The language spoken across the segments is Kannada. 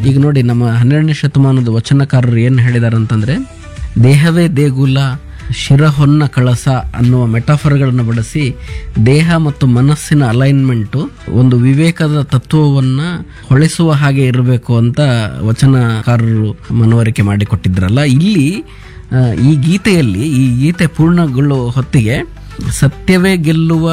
ಈಗ ನೋಡಿ ನಮ್ಮ ಹನ್ನೆರಡನೇ ಶತಮಾನದ ವಚನಕಾರರು ಏನು ಹೇಳಿದಾರೆ ಅಂತಂದ್ರೆ ದೇಹವೇ ದೇಗುಲ ಶಿರಹೊನ್ನ ಕಳಸ ಅನ್ನುವ ಮೆಟಾಫರ್ಗಳನ್ನು ಬಳಸಿ ದೇಹ ಮತ್ತು ಮನಸ್ಸಿನ ಅಲೈನ್ಮೆಂಟು ಒಂದು ವಿವೇಕದ ತತ್ವವನ್ನ ಹೊಳೆಸುವ ಹಾಗೆ ಇರಬೇಕು ಅಂತ ವಚನಕಾರರು ಮನವರಿಕೆ ಮಾಡಿಕೊಟ್ಟಿದ್ರಲ್ಲ ಇಲ್ಲಿ ಆ, ಈ ಗೀತೆಯಲ್ಲಿ ಈ ಗೀತೆ ಪೂರ್ಣಗೊಳ್ಳುವ ಹೊತ್ತಿಗೆ ಸತ್ಯವೇ ಗೆಲ್ಲುವ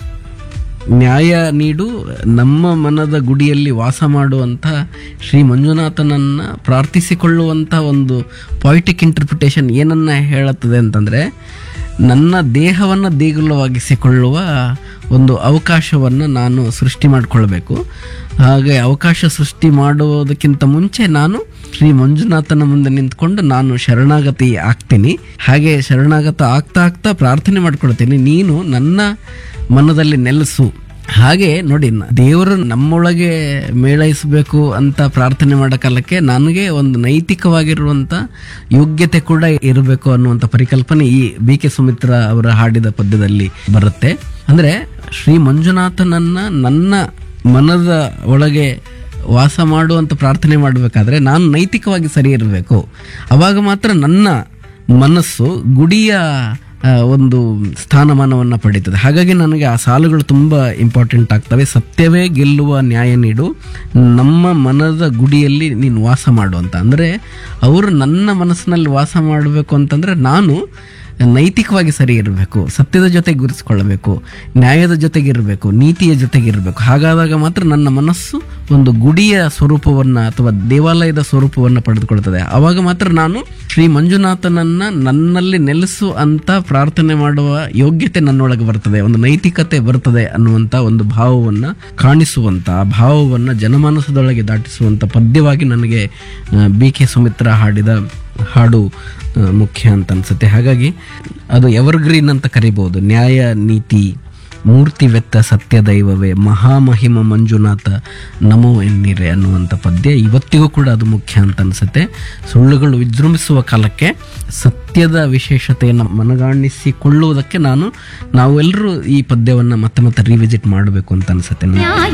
ನ್ಯಾಯ ನೀಡು ನಮ್ಮ ಮನದ ಗುಡಿಯಲ್ಲಿ ವಾಸ ಮಾಡುವಂಥ ಶ್ರೀ ಮಂಜುನಾಥನನ್ನ ಪ್ರಾರ್ಥಿಸಿಕೊಳ್ಳುವಂಥ ಒಂದು ಪಾಯಿಟಿಕ್ ಇಂಟರ್ಪ್ರಿಟೇಷನ್ ಏನನ್ನ ಹೇಳುತ್ತದೆ ಅಂತಂದರೆ ನನ್ನ ದೇಹವನ್ನು ದೇಗುಲವಾಗಿಸಿಕೊಳ್ಳುವ ಒಂದು ಅವಕಾಶವನ್ನು ನಾನು ಸೃಷ್ಟಿ ಮಾಡಿಕೊಳ್ಬೇಕು ಹಾಗೆ ಅವಕಾಶ ಸೃಷ್ಟಿ ಮಾಡುವುದಕ್ಕಿಂತ ಮುಂಚೆ ನಾನು ಶ್ರೀ ಮಂಜುನಾಥನ ಮುಂದೆ ನಿಂತ್ಕೊಂಡು ನಾನು ಶರಣಾಗತಿ ಆಗ್ತೀನಿ ಹಾಗೆ ಶರಣಾಗತ ಆಗ್ತಾ ಆಗ್ತಾ ಪ್ರಾರ್ಥನೆ ಮಾಡ್ಕೊಳ್ತೀನಿ ನೀನು ನನ್ನ ಮನದಲ್ಲಿ ನೆಲೆಸು ಹಾಗೆ ನೋಡಿ ನ- ದೇವರು ನಮ್ಮೊಳಗೆ ಮೇಳೈಸಬೇಕು ಅಂತ ಪ್ರಾರ್ಥನೆ ಮಾಡೋ ಕಾಲಕ್ಕೆ ನನಗೆ ಒಂದು ನೈತಿಕವಾಗಿರುವಂಥ ಯೋಗ್ಯತೆ ಕೂಡ ಇರಬೇಕು ಅನ್ನುವಂಥ ಪರಿಕಲ್ಪನೆ ಈ ಬಿ ಕೆ ಸುಮಿತ್ರಾ ಅವರ ಹಾಡಿದ ಪದ್ಯದಲ್ಲಿ ಬರುತ್ತೆ ಅಂದ್ರೆ ಶ್ರೀ ಮಂಜುನಾಥನನ್ನ ನನ್ನ ಮನದ ಒಳಗೆ ವಾಸ ಮಾಡುವಂತ ಪ್ರಾರ್ಥನೆ ಮಾಡಬೇಕಾದ್ರೆ ನಾನು ನೈತಿಕವಾಗಿ ಸರಿ ಇರಬೇಕು ಅವಾಗ ಮಾತ್ರ ನನ್ನ ಮನಸ್ಸು ಗುಡಿಯ ಆ, ಒಂದು ಸ್ಥಾನಮಾನವನ್ನು ಪಡೀತದೆ ಹಾಗಾಗಿ ನನಗೆ ಆ ಸಾಲುಗಳು ತುಂಬ ಇಂಪಾರ್ಟೆಂಟ್ ಆಗ್ತವೆ ಸತ್ಯವೇ ಗೆಲ್ಲುವ ನ್ಯಾಯ ನೀಡು ನಮ್ಮ ಮನದ ಗುಡಿಯಲ್ಲಿ ನೀನು ವಾಸ ಮಾಡು ಅಂತ ಅಂದರೆ ಅವರು ನನ್ನ ಮನಸ್ಸಿನಲ್ಲಿ ವಾಸ ಮಾಡಬೇಕು ಅಂತಂದರೆ ನಾನು ನೈತಿಕವಾಗಿ ಸರಿ ಇರಬೇಕು ಸತ್ಯದ ಜೊತೆ ಗುರುತಿಸ್ಕೊಳ್ಳಬೇಕು ನ್ಯಾಯದ ಜೊತೆಗಿರಬೇಕು ನೀತಿಯ ಜೊತೆಗಿರಬೇಕು ಹಾಗಾದಾಗ ಮಾತ್ರ ನನ್ನ ಮನಸ್ಸು ಒಂದು ಗುಡಿಯ ಸ್ವರೂಪವನ್ನು ಅಥವಾ ದೇವಾಲಯದ ಸ್ವರೂಪವನ್ನು ಪಡೆದುಕೊಳ್ತದೆ ಆವಾಗ ಮಾತ್ರ ನಾನು ಶ್ರೀ ಮಂಜುನಾಥನನ್ನ ನನ್ನಲ್ಲಿ ನೆಲೆಸು ಅಂತ ಪ್ರಾರ್ಥನೆ ಮಾಡುವ ಯೋಗ್ಯತೆ ನನ್ನೊಳಗೆ ಬರ್ತದೆ ಒಂದು ನೈತಿಕತೆ ಬರ್ತದೆ ಅನ್ನುವಂಥ ಒಂದು ಭಾವವನ್ನು ಕಾಣಿಸುವಂಥ ಆ ಭಾವವನ್ನು ಜನಮಾನಸದೊಳಗೆ ದಾಟಿಸುವಂಥ ಪದ್ಯವಾಗಿ ನನಗೆ ಬಿ ಕೆ ಸುಮಿತ್ರಾ ಹಾಡಿದ ಹಾಡು ಆ, ಮುಖ್ಯ ಅಂತ ಅನ್ಸುತ್ತೆ ಹಾಗಾಗಿ ಅದು ಎವರ್ಗ್ರೀನ್ ಅಂತ ಕರಿಬಹುದು ನ್ಯಾಯ ನೀತಿ ಮೂರ್ತಿ ವೆತ್ತ ಸತ್ಯ ದೈವವೇ ಮಹಾಮಹಿಮ ಮಂಜುನಾಥ ನಮೋ ಎನ್ನಿರೆ ಅನ್ನುವಂಥ ಪದ್ಯ ಇವತ್ತಿಗೂ ಕೂಡ ಅದು ಮುಖ್ಯ ಅಂತ ಅನ್ಸುತ್ತೆ ಸುಳ್ಳುಗಳು ವಿಜೃಂಭಿಸುವ ಕಾಲಕ್ಕೆ ಸತ್ಯದ ವಿಶೇಷತೆಯನ್ನು ಮನಗಾಣಿಸಿಕೊಳ್ಳುವುದಕ್ಕೆ ನಾನು ನಾವೆಲ್ಲರೂ ಈ ಪದ್ಯವನ್ನು ಮತ್ತೆ ಮತ್ತೆ ರಿವಿಸಿಟ್ ಮಾಡಬೇಕು ಅಂತ ಅನ್ಸುತ್ತೆ ನನಗೆ.